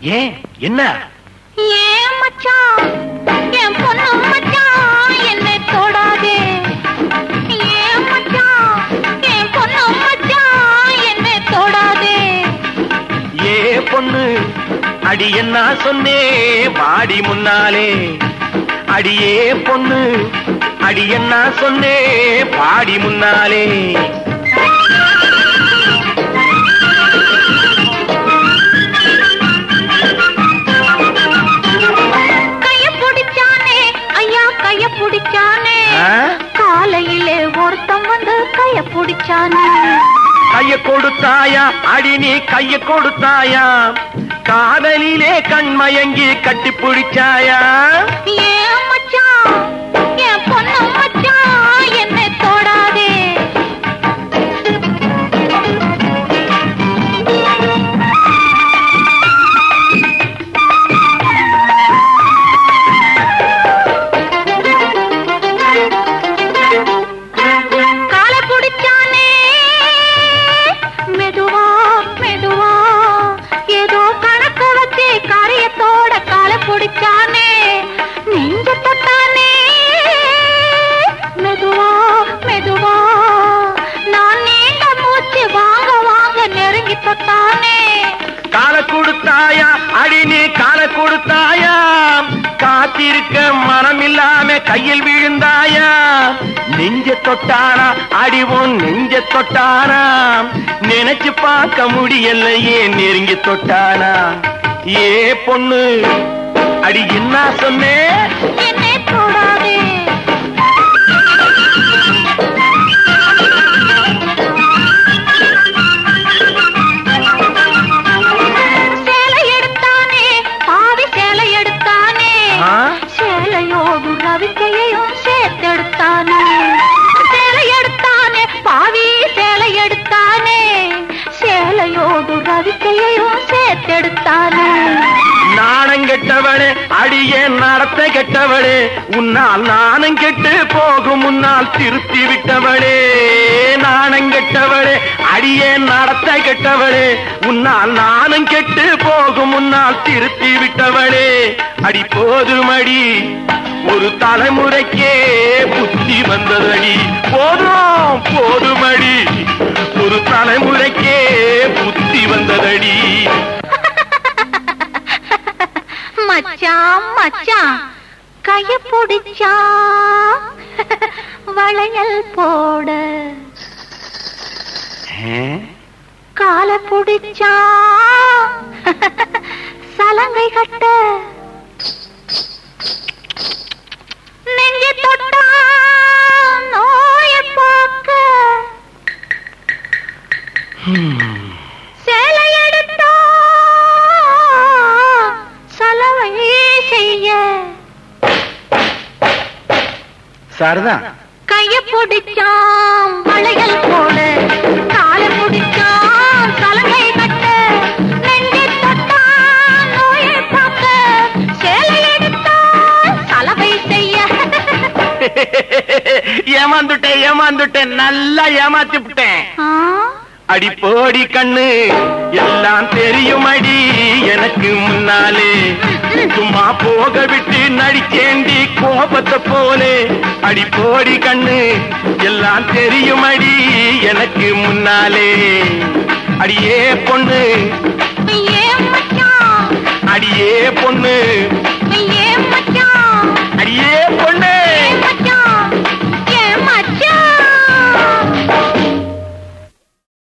ஏன் என்ன ஏன் மச்சான் என் பொண்ணு மச்சான் என்னை தொடாதே ஏன் மச்சான் என் பொண்ணு மச்சான் என்னை தொடாதே ஏ பொண்ணு அடி என்ன சொன்னே வாடி முன்னாலே அடியே பொண்ணு அடி என்ன சொன்னே பாடி முன்னாலே கைய பிடிச்சானே ஐயா கைய பிடிச்சானே ஆ? காலையிலே ஒருத்தன் வந்து கைய பிடிச்சானே கைய கொடுத்தாயா அடி நீ கைய கொடுத்தாயா காதலிலே கண்மயங்கி கட்டி பிடிச்சாயா ஏன் மச்சான் என் பொண்ணு மச்சான் என்னை தொடாதே காலை பிடிச்சானே மெதுவா மெதுவா ஏதோ கணக்கு வச்சு காரியத்தோட காலை பிடிச்சானே நெஞ்ச தொட்டானே மெதுவா மெதுவா நான் நீண்ட மூச்சு வாங்க வாங்க நெருங்கி தொட்டானே கால கொடுத்தாயா அடி நீ கால கொடுத்தாயா காத்திருக்க மனம் இல்லாம கையில் விழுந்தாயா நெஞ்ச தொட்டானா அடிவோன் நெஞ்ச தொட்டானா நினைச்சு பார்க்க முடியலையே நெருங்கி தொட்டானா ஏ பொண்ணு அடி என்ன சொன்னே என்னை தொடாதே சேலை எடுத்தானே பாவி சேலை எடுத்தானே ஆ? சேலையோடு ரவிக்கையையும் சேர்த்தெடுத்தானே சேலை எடுத்தானே பாவி சேலை எடுத்தானே சேலையோடு ரவிக்கையையும் சேர்த்தெடுத்தானே நாணம் கெட்டவளே அடியே நடத்த கெட்டவளே உன்னால் நாணம் கெட்டு போகும் முன்னால் திருத்தி விட்டவளே நாணம் கெட்டவளே அடியே நடத்த கெட்டவளே உன்னால் நாணம் கெட்டு போகும் முன்னால் திருத்தி விட்டவளே அடி போதுமடி ஒரு தலைமுறைக்கே புத்தி வந்ததடி போதும் போதுமடி ஒரு தலைமுறைக்கே புத்தி வந்ததடி மச்சான் மச்சான் கைய பிடிச்சா வளையல் போட காலை பிடிச்சா சலங்கை கட்ட நெஞ்சு தொட்டா நோய போக்க சேலை எடுத்தா சலவை செய்ய சரிதான் கைய பிடிச்சான் வளையல் போட காலை பிடிச்சான் சலங்கை கட்ட நெஞ்சை தொட்டான் நோயை பார்க்க சேலை எடுத்தான் சலவை செய்ய ஏமாந்துட்டேன் ஏமாந்துட்டேன் நல்லா ஏமாத்தி விட்டேன் ஆ? அடி போடி கண்ணு எல்லாம் தெரியும் அடி எனக்கு முன்னாலே சும்மா போக விட்டு நடிச்சேண்டி கோபத்தை போலே அடி போடி கண்ணு எல்லாம் தெரியும் அடி எனக்கு முன்னாலே அடியே பொண்ணு ஏன் மச்சான் அடியே பொண்ணு ஏன் மச்சான் அடியே